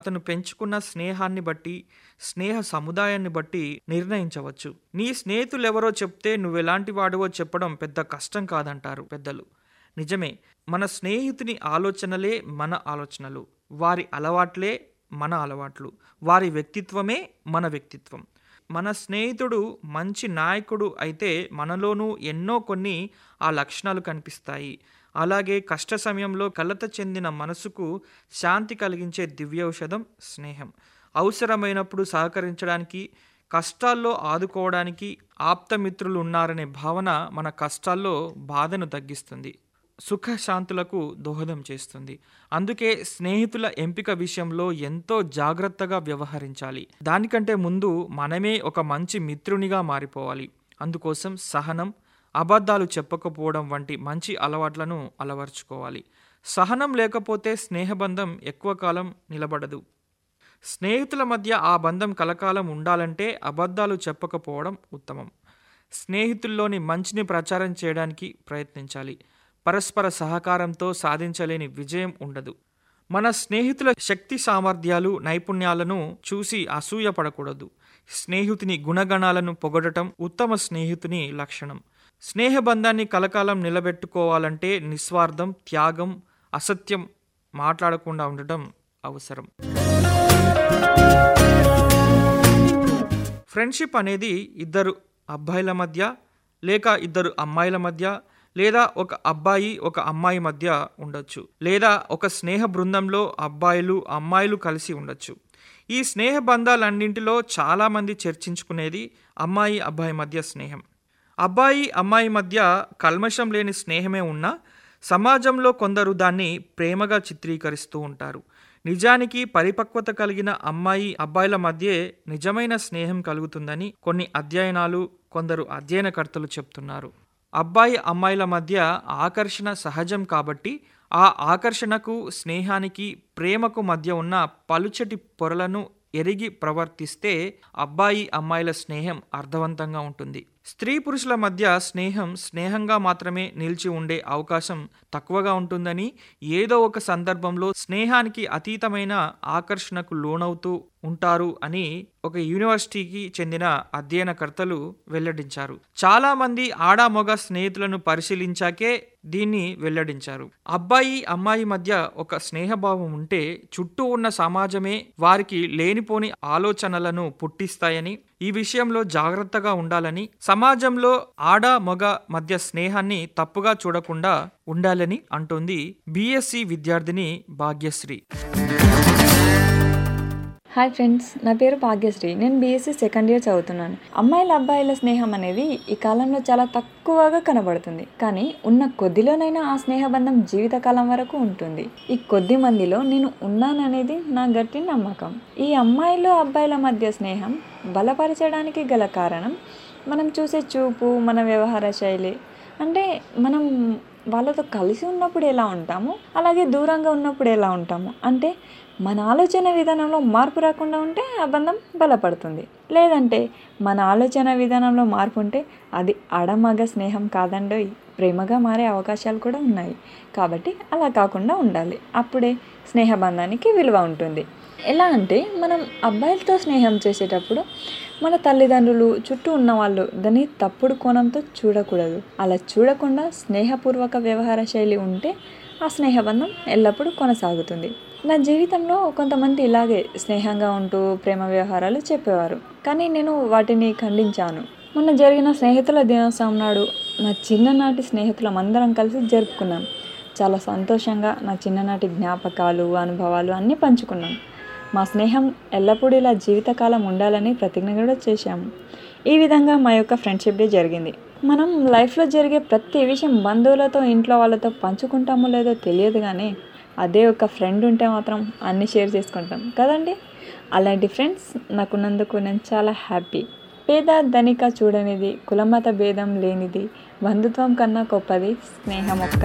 అతను పెంచుకున్న స్నేహాన్ని బట్టి స్నేహ సముదాయాన్ని బట్టి నిర్ణయించవచ్చు నీ స్నేహితులెవరో చెప్తే నువ్వెలాంటి వాడివో చెప్పడం పెద్ద కష్టం కాదంటారు పెద్దలు నిజమే మన స్నేహితుని ఆలోచనలే మన ఆలోచనలు వారి అలవాట్లే మన అలవాట్లు వారి వ్యక్తిత్వమే మన వ్యక్తిత్వం మన స్నేహితుడు మంచి నాయకుడు అయితే మనలోనూ ఎన్నో కొన్ని ఆ లక్షణాలు కనిపిస్తాయి అలాగే కష్ట సమయంలో కలత చెందిన మనసుకు శాంతి కలిగించే దివ్యౌషధం స్నేహం అవసరమైనప్పుడు సహకరించడానికి కష్టాల్లో ఆదుకోవడానికి ఆప్తమిత్రులు ఉన్నారనే భావన మన కష్టాల్లో బాధను తగ్గిస్తుంది సుఖశాంతులకు దోహదం చేస్తుంది అందుకే స్నేహితుల ఎంపిక విషయంలో ఎంతో జాగ్రత్తగా వ్యవహరించాలి దానికంటే ముందు మనమే ఒక మంచి మిత్రునిగా మారిపోవాలి అందుకోసం సహనం అబద్ధాలు చెప్పకపోవడం వంటి మంచి అలవాట్లను అలవర్చుకోవాలి సహనం లేకపోతే స్నేహబంధం ఎక్కువ కాలం నిలబడదు స్నేహితుల మధ్య ఆ బంధం కలకాలం ఉండాలంటే అబద్ధాలు చెప్పకపోవడం ఉత్తమం స్నేహితుల్లోని మంచిని ప్రచారం చేయడానికి ప్రయత్నించాలి పరస్పర సహకారంతో సాధించలేని విజయం ఉండదు మన స్నేహితుల శక్తి సామర్థ్యాలు నైపుణ్యాలను చూసి అసూయపడకూడదు స్నేహితుని గుణగణాలను పొగడటం ఉత్తమ స్నేహితుని లక్షణం స్నేహబంధాన్ని కలకాలం నిలబెట్టుకోవాలంటే నిస్వార్థం త్యాగం అసత్యం మాట్లాడకుండా ఉండటం అవసరం ఫ్రెండ్షిప్ అనేది ఇద్దరు అబ్బాయిల మధ్య లేక ఇద్దరు అమ్మాయిల మధ్య లేదా ఒక అబ్బాయి ఒక అమ్మాయి మధ్య ఉండొచ్చు లేదా ఒక స్నేహ బృందంలో అబ్బాయిలు అమ్మాయిలు కలిసి ఉండొచ్చు ఈ స్నేహ బంధాలన్నింటిలో చాలామంది చర్చించుకునేది అమ్మాయి అబ్బాయి మధ్య స్నేహం అబ్బాయి అమ్మాయి మధ్య కల్మషం లేని స్నేహమే ఉన్నా సమాజంలో కొందరు దాన్ని ప్రేమగా చిత్రీకరిస్తూ ఉంటారు నిజానికి పరిపక్వత కలిగిన అమ్మాయి అబ్బాయిల మధ్యే నిజమైన స్నేహం కలుగుతుందని కొన్ని అధ్యయనాలు కొందరు అధ్యయనకర్తలు చెప్తున్నారు అబ్బాయి అమ్మాయిల మధ్య ఆకర్షణ సహజం కాబట్టి ఆ ఆకర్షణకు స్నేహానికి ప్రేమకు మధ్య ఉన్న పలుచటి పొరలను ఎరిగి ప్రవర్తిస్తే అబ్బాయి అమ్మాయిల స్నేహం అర్థవంతంగా ఉంటుంది స్త్రీ పురుషుల మధ్య స్నేహం స్నేహంగా మాత్రమే నిలిచి ఉండే అవకాశం తక్కువగా ఉంటుందని ఏదో ఒక సందర్భంలో స్నేహానికి అతీతమైన ఆకర్షణకు లోనవుతూ ఉంటారు అని ఒక యూనివర్సిటీకి చెందిన అధ్యయనకర్తలు వెల్లడించారు చాలా మంది ఆడా మొగ స్నేహితులను పరిశీలించాకే దీన్ని వెల్లడించారు అబ్బాయి అమ్మాయి మధ్య ఒక స్నేహభావం ఉంటే చుట్టూ ఉన్న సమాజమే వారికి లేనిపోని ఆలోచనలను పుట్టిస్తాయని ఈ విషయంలో జాగ్రత్తగా ఉండాలని సమాజంలో ఆడ మగ మధ్య స్నేహాన్ని తప్పుగా చూడకుండా ఉండాలని అంటోంది బీఎస్సీ విద్యార్థిని భాగ్యశ్రీ హాయ్ ఫ్రెండ్స్ నా పేరు భాగ్యశ్రీ నేను బీఎస్సీ సెకండ్ ఇయర్ చదువుతున్నాను అమ్మాయిల అబ్బాయిల స్నేహం అనేది ఈ కాలంలో చాలా తక్కువగా కనబడుతుంది కానీ ఉన్న కొద్దిలోనైనా ఆ స్నేహబంధం జీవితకాలం వరకు ఉంటుంది ఈ కొద్ది మందిలో నేను ఉన్నాననేది నా గట్టి నమ్మకం ఈ అమ్మాయిలు అబ్బాయిల మధ్య స్నేహం బలపరచడానికి గల కారణం మనం చూసే చూపు మన వ్యవహార శైలి అంటే మనం వాళ్ళతో కలిసి ఉన్నప్పుడు ఎలా ఉంటాము అలాగే దూరంగా ఉన్నప్పుడు ఎలా ఉంటాము అంటే మన ఆలోచన విధానంలో మార్పు రాకుండా ఉంటే ఆ బంధం బలపడుతుంది లేదంటే మన ఆలోచన విధానంలో మార్పు ఉంటే అది అడమగ స్నేహం కాదండో ప్రేమగా మారే అవకాశాలు కూడా ఉన్నాయి కాబట్టి అలా కాకుండా ఉండాలి అప్పుడే స్నేహబంధానికి విలువ ఉంటుంది ఎలా అంటే మనం అబ్బాయిలతో స్నేహం చేసేటప్పుడు మన తల్లిదండ్రులు చుట్టూ ఉన్న వాళ్ళు దాన్ని తప్పుడు కోణంతో చూడకూడదు అలా చూడకుండా స్నేహపూర్వక వ్యవహార శైలి ఉంటే ఆ స్నేహబంధం ఎల్లప్పుడూ కొనసాగుతుంది నా జీవితంలో కొంతమంది ఇలాగే స్నేహంగా ఉంటూ ప్రేమ వ్యవహారాలు చెప్పేవారు కానీ నేను వాటిని ఖండించాను మొన్న జరిగిన స్నేహితుల దినోత్సవం నాడు నా చిన్ననాటి స్నేహితులం అందరం కలిసి జరుపుకున్నాం చాలా సంతోషంగా నా చిన్ననాటి జ్ఞాపకాలు అనుభవాలు అన్నీ పంచుకున్నాం మా స్నేహం ఎల్లప్పుడూ ఇలా జీవితకాలం ఉండాలని ప్రతిజ్ఞ కూడా చేశాము ఈ విధంగా మా యొక్క ఫ్రెండ్షిప్ డే జరిగింది మనం లైఫ్లో జరిగే ప్రతి విషయం బంధువులతో ఇంట్లో వాళ్ళతో పంచుకుంటామో లేదో తెలియదు కానీ అదే ఒక ఫ్రెండ్ ఉంటే మాత్రం అన్నీ షేర్ చేసుకుంటాం కదండి అలాంటి ఫ్రెండ్స్ నాకున్నందుకు నేను చాలా హ్యాపీ పేద ధనిక చూడనిది కులమత భేదం లేనిది బంధుత్వం కన్నా గొప్పది స్నేహం ఒక్క